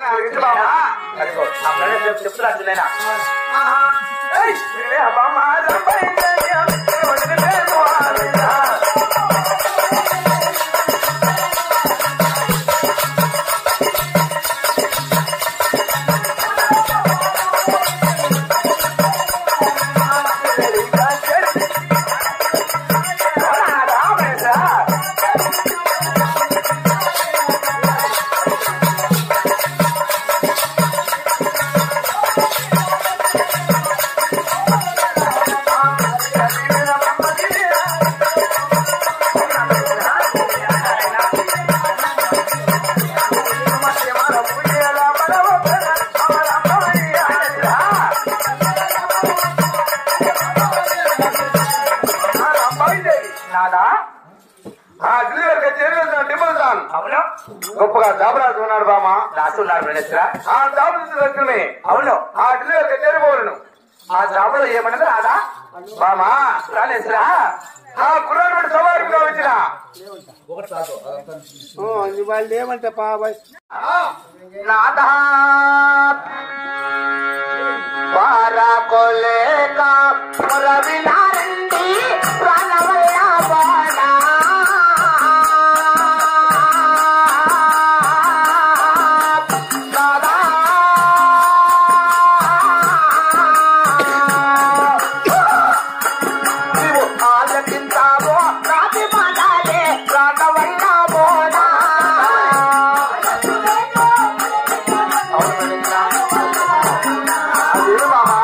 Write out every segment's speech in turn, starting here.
కలిగించు బామా అదిగో, ఆ ప్రణయం చెప్పు- చెప్తున్నా అర్జునైనా ఏయ్, వినే బామా రంపై జయం, వదిలితే వారిదా. నాదా ఆ గిరిజన చేరుకుంటున్న టిమ్మల్సాన్ అవును గొప్పగా జాబరాజు ఉన్నాడు బామా రాసి ఉన్నారు ప్రణేశ్వర ఆ జాబు దగ్గరనే అవును ఆ గిరిజన చేరుకోవాలను ఆ జాబులో ఏమన్నది రాదా బామా ప్రణేశ్వర ఆ కుర్రాడు సవారిగా వచ్చిన వాళ్ళు ఏమంటే బాబాయ్ నాదా పారకోలేక మురవినారండి ప్రాణవల్ల బాడా నాదా నీవు ఆలకించావో రాతి మాటాలే ప్రాణవల్ల బోడా అదేమి బామా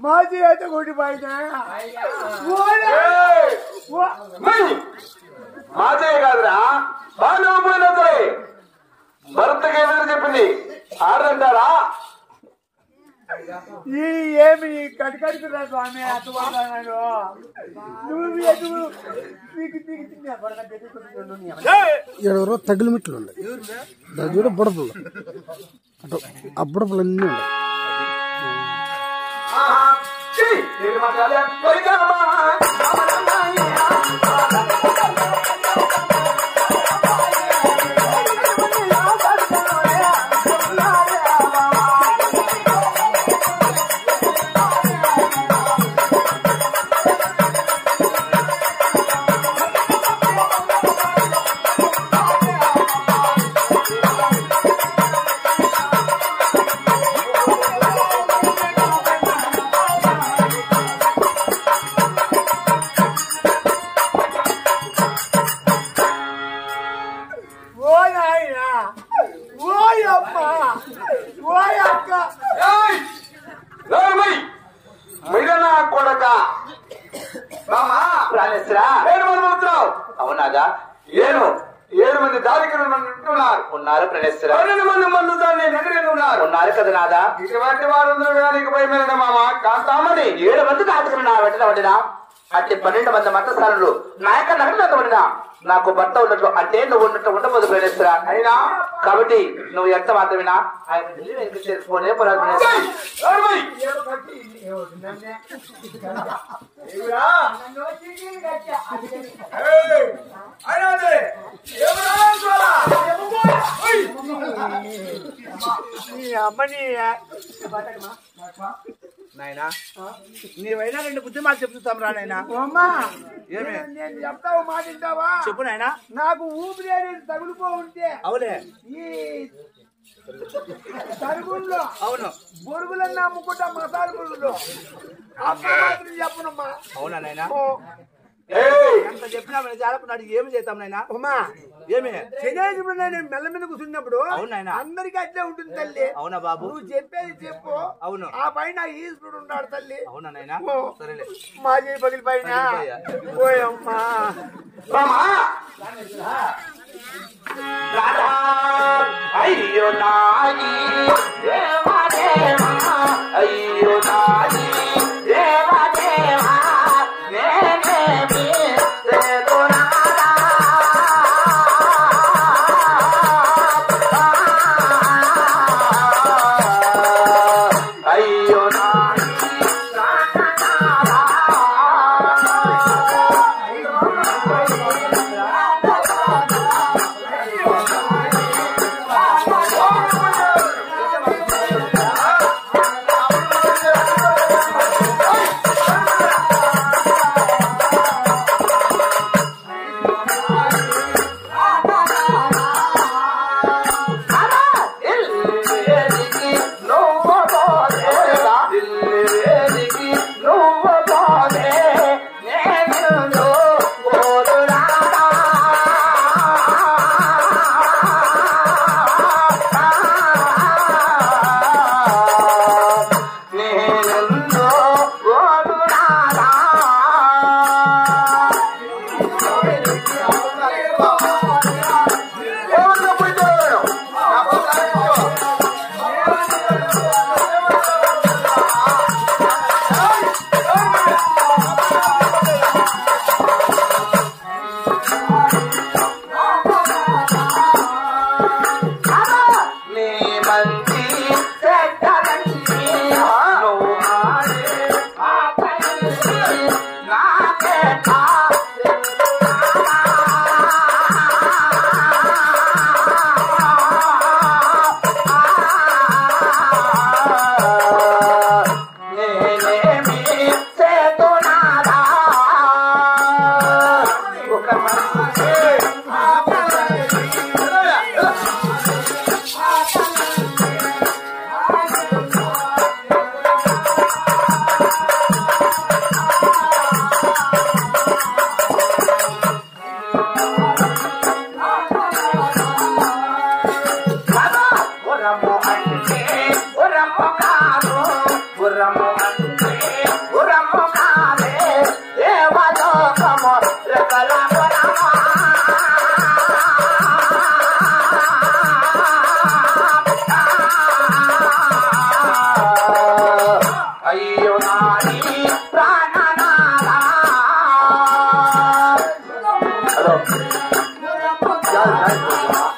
మాజీ అయితే కొట్టిపోయినా ఓలే! ఏయ్! ఓ- మై! మాజయ్య కాదురా బాగా పోయినా సరే భర్తకి ఏదైనా చెప్పింది ఆడంటారా ఈ ఏమి కడికడుతున్నా స్వామి అట్టుకున్నాడు నువ్వు ఎదుగు నీకు నీకు తిన్నా పడక గడ్డి ఎవరో తగిలి మెట్లు ఉన్నాయి దాని చూడ బుడపలు అటు ఆ బుడపలు అన్నీ ఉన్నాయి ఛీ! ఇది మా కళ్యాణ వైకామా. ఓ నాయన ఓ అమ్మ ఓ అక్క ఏయ్! నోర్మై! మీరన్నా కొడక మామా ప్రాణేశ్వరా ఏడు మంది పుత్రావు అవునాగా ఏడు ఏడు మంది దారికి మంది ఉంటున్నారు ఉన్నారు ప్రణేశ్వర పన్నెండు మంది మందు దాన్ని నగరేలు ఉన్నారు ఉన్నారు కదా నాదా ఇటువంటి వారందరూ దానికి భయమైన మామ కాంతామని ఏడు మంది కాచుకుని నా వెంటనే వండినా అట్టి పన్నెండు మంది మతస్థానులు నాయక నగరం వండినా నాకు భర్త ఉన్నట్లు అంటే నువ్వు ఉన్నట్లు ఉండబోదు ప్రణేశ్వర అయినా కాబట్టి నువ్వు ఎంత మాత్రమేనా ఆయన ఢిల్లీ వెనక్కి చేసుకునే పోరాదు ప్రణేశ్వర ఏయ్! నోర్మై! ఏయ్! అయినా అదే! ఎవరా అంటారా? ఓయ్! నీ అమ్మని నాయనా నీవైనా రెండు బుద్ధి మాట చెప్తాం రా నాయనా అమ్మా ఏమి? నేను చెప్తావు మాట వింటావా చెప్పు నాయనా నాకు ఊపిరి అనేది తగులుకో ఉంటే అవులే ఈ తరుగుల్లో అవును బొరుగులన్నీ అమ్ముకుంటా మసాలా బొరుగులు అప్పుడు మాత్రం చెప్పనమ్మా అవునా నాయనా ఓ, ఏయ్! ఎంత చెప్పినా మనం జాలకున్నాడు ఏమి చేద్దాం నాయనా అమ్మా ఏమి శనేశ్వరుడు నేను మెల్ల మీద కూర్చున్నప్పుడు అవును నాయనా. అందరికీ అట్లే ఉంటుంది తల్లి అవునా బాబు నువ్వు చెప్పేది చెప్పు అవును ఆ పైన ఈశ్వరుడు ఉన్నాడు తల్లి అవునా నాయనా ఓ. సరేలే మాజీ పగిలి పైన పగిలిపోయా. ఓయమ్మా మామా రాధా అయ్యో నాయి దేవా దేవా అయ్యో నాయి దేవా దేవా నేనేమి లేదు నాదా. అయ్యో నాయి ఏయ్! హలో చాలు, చాలు.